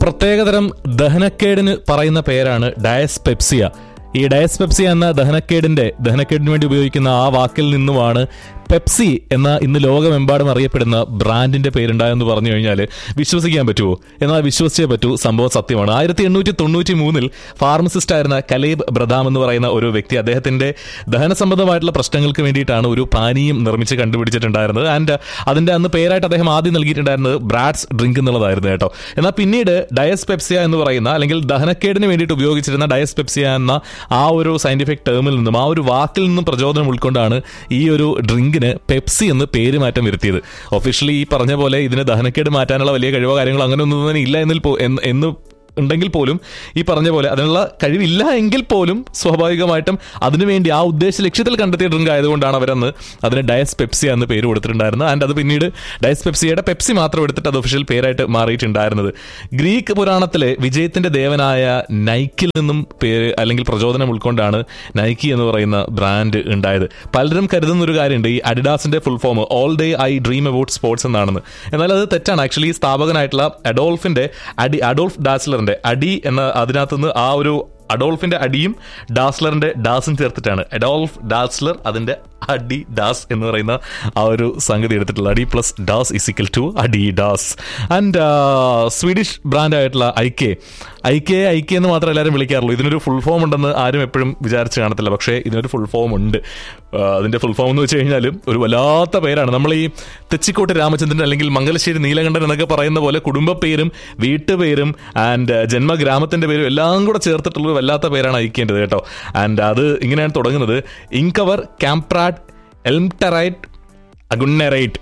പ്രത്യേകതരം ദഹനക്കേടിന് പറയുന്ന പേരാണ് ഡയസ്പെപ്സിയ ഈ ഡയസ്പെപ്സിയ എന്ന ദഹനക്കേടിന്റെ ദഹനക്കേടിന് വേണ്ടി ഉപയോഗിക്കുന്ന ആ വാക്കിൽ നിന്നുമാണ് പെപ്സി എന്ന ഇന്ന് ലോകമെമ്പാടും അറിയപ്പെടുന്ന ബ്രാൻഡിന്റെ പേരുണ്ടായെന്ന് പറഞ്ഞു കഴിഞ്ഞാൽ വിശ്വസിക്കാൻ പറ്റുമോ എന്നാൽ വിശ്വസിച്ചേ പറ്റൂ സംഭവം സത്യമാണ് ആയിരത്തി എണ്ണൂറ്റി തൊണ്ണൂറ്റി മൂന്നിൽ ഫാർമസിസ്റ്റ് ആയിരുന്ന കലേബ് ബ്രദാം എന്ന് പറയുന്ന ഒരു വ്യക്തി അദ്ദേഹത്തിന്റെ ദഹന സംബന്ധമായിട്ടുള്ള പ്രശ്നങ്ങൾക്ക് വേണ്ടിയിട്ടാണ് ഒരു പാനീയം നിർമ്മിച്ച് കണ്ടുപിടിച്ചിട്ടുണ്ടായിരുന്നത് ആൻഡ് അതിന്റെ അന്ന് പേരായിട്ട് അദ്ദേഹം ആദ്യം നൽകിയിട്ടുണ്ടായിരുന്നത് ബ്രാഡ്സ് ഡ്രിങ്ക് എന്നുള്ളതായിരുന്നു കേട്ടോ എന്നാൽ പിന്നീട് ഡയസ്പെപ്സിയ എന്ന് പറയുന്ന അല്ലെങ്കിൽ ദഹനക്കേടിന് വേണ്ടിയിട്ട് ഉപയോഗിച്ചിരുന്ന ഡയസ്പെപ്സിയ എന്ന ആ ഒരു സയന്റിഫിക് ടേമിൽ നിന്നും ആ ഒരു വാക്കിൽ നിന്നും പ്രചോദനം ഉൾക്കൊണ്ടാണ് ഈ ഒരു ഡ്രിങ്കിന് പെപ്സി എന്ന് പേര് മാറ്റം വരുത്തിയത് ഒഫീഷ്യലി ഈ പറഞ്ഞ പോലെ ഇതിന് ദഹനക്കേട് മാറ്റാനുള്ള വലിയ കഴിവോ കാര്യങ്ങളോ അങ്ങനെ ഒന്നും തന്നെ ഇല്ല എന്നിൽ പോ- എന്ന് എന്ന് ഉണ്ടെങ്കിൽ പോലും ഈ പറഞ്ഞ പോലെ അതിനുള്ള കഴിവില്ല എങ്കിൽ പോലും സ്വാഭാവികമായിട്ടും അതിനുവേണ്ടി ആ ഉദ്ദേശ ലക്ഷ്യത്തിൽ കണ്ടെത്തിയ ഡ്രിങ്ക് ആയതുകൊണ്ടാണ് അവരന്ന് അതിന് ഡയസ് പെപ്സി എന്ന് പേര് കൊടുത്തിട്ടുണ്ടായിരുന്നത് ആൻഡ് അത് പിന്നീട് ഡയസ് പെപ്സിയുടെ പെപ്സി മാത്രം എടുത്തിട്ട് അത് ഒഫീഷ്യൽ പേരായിട്ട് മാറിയിട്ടുണ്ടായിരുന്നത് ഗ്രീക്ക് പുരാണത്തിലെ വിജയത്തിന്റെ ദേവനായ നൈക്കിൽ നിന്നും പേര് അല്ലെങ്കിൽ പ്രചോദനം ഉൾക്കൊണ്ടാണ് നൈക്കി എന്ന് പറയുന്ന ബ്രാൻഡ് ഉണ്ടായത് പലരും കരുതുന്ന ഒരു കാര്യമുണ്ട് ഈ അഡിഡാസിന്റെ full form all day I dream about sports എന്നാണെന്ന് എന്നാൽ അത് തെറ്റാണ് ആക്ച്വലി സ്ഥാപകനായിട്ടുള്ള അഡോൾഫിന്റെ അഡി അഡോൾഫ് ഡാസ്ലറിന്റെ അടി എന്ന അതിനകത്തുനിന്ന് ആ ഒരു അഡോൾഫിന്റെ അടിയും ഡാസ്ലറിന്റെ ഡാസും ചേർത്തിട്ടാണ് അഡോൾഫ് ഡാസ്ലർ അതിന്റെ അടി ഡാസ് എന്ന് പറയുന്ന ആ ഒരു സംഗതി എടുത്തിട്ടുള്ള അടി പ്ലസ് ഡാസ് ഇസിക്കൽ ടു അടി ഡാസ് ആൻഡ് സ്വീഡിഷ് ബ്രാൻഡായിട്ടുള്ള IKEA IKEA IKEA എന്ന് മാത്രമേ എല്ലാവരും വിളിക്കാറുള്ളൂ ഇതിനൊരു ഫുൾ ഫോം ഉണ്ടെന്ന് ആരും എപ്പോഴും വിചാരിച്ച് കാണത്തില്ല പക്ഷേ ഇതിനൊരു ഫുൾ ഫോം ഉണ്ട് ആ, അതിന്റെ ഫുൾ ഫോം എന്ന് വെച്ച് കഴിഞ്ഞാൽ ഒരു വല്ലാത്ത പേരാണ് നമ്മൾ ഈ തെച്ചിക്കോട്ട് രാമചന്ദ്രൻ അല്ലെങ്കിൽ മംഗലശ്ശേരി നീലകണ്ഠൻ എന്നൊക്കെ പറയുന്ന പോലെ കുടുംബ പേരും വീട്ടുപേരും ആൻഡ് ജന്മഗ്രാമത്തിന്റെ പേരും എല്ലാം കൂടെ ചേർത്തിട്ടുള്ള ഒരു വല്ലാത്ത പേരാണ് അയക്കേണ്ടത് കേട്ടോ ആൻഡ് അത് ഇങ്ങനെയാണ് തുടങ്ങുന്നത് ഇൻകവർ ക്യാംപ്രാഡ് എൽംടറൈറ്റ് അഗുണ്ണറൈറ്റ്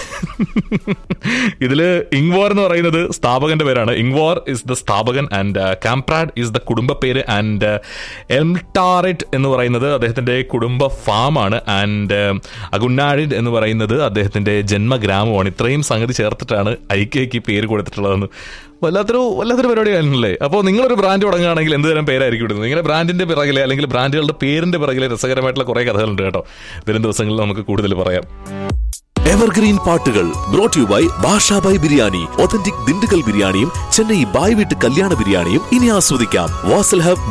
ഇതില് ഇങ്വോർ എന്ന് പറയുന്നത് സ്ഥാപകന്റെ പേരാണ് ഇങ്വോർ ഇസ് ദ സ്ഥാപകൻ ആൻഡ് കാംപ്രാഡ് ഇസ് ദ കുടുംബ പേര് ആൻഡ് എംടാറിറ്റ് എന്ന് പറയുന്നത് അദ്ദേഹത്തിന്റെ കുടുംബ ഫാമാണ് ആൻഡ് അഗുണ്ണാഡിഡ് എന്ന് പറയുന്നത് അദ്ദേഹത്തിന്റെ ജന്മഗ്രാമമാണ് ഇത്രയും സംഗതി ചേർത്തിട്ടാണ് ഐക്യയ്ക്ക് പേര് കൊടുത്തിട്ടുള്ളതെന്ന് വല്ലാത്തൊരു വല്ലാത്തൊരു പരിപാടിയാണല്ലേ അപ്പോൾ നിങ്ങളൊരു ബ്രാൻഡ് തുടങ്ങുകയാണെങ്കിൽ എന്ത് തരം പേരായിരിക്കും ഇടുന്നത് ഇങ്ങനെ ബ്രാൻഡിന്റെ പിറകിലെ അല്ലെങ്കിൽ ബ്രാൻഡുകളുടെ പേരിന്റെ പിറകിലെ രസകരമായിട്ടുള്ള കുറേ കഥകളുണ്ട് കേട്ടോ വരും ദിവസങ്ങളിൽ നമുക്ക് കൂടുതൽ പറയാം എവർഗ്രീൻ പാട്ടുകൾ brought you by Basha Bhai biryani authentic Dindigul ബിരിയാണിയും ചെന്നൈ ബായ് വീട്ട് കല്യാണ ബിരിയാണിയും ഇനി ആസ്വദിക്കാം വാസൽ ഹബ്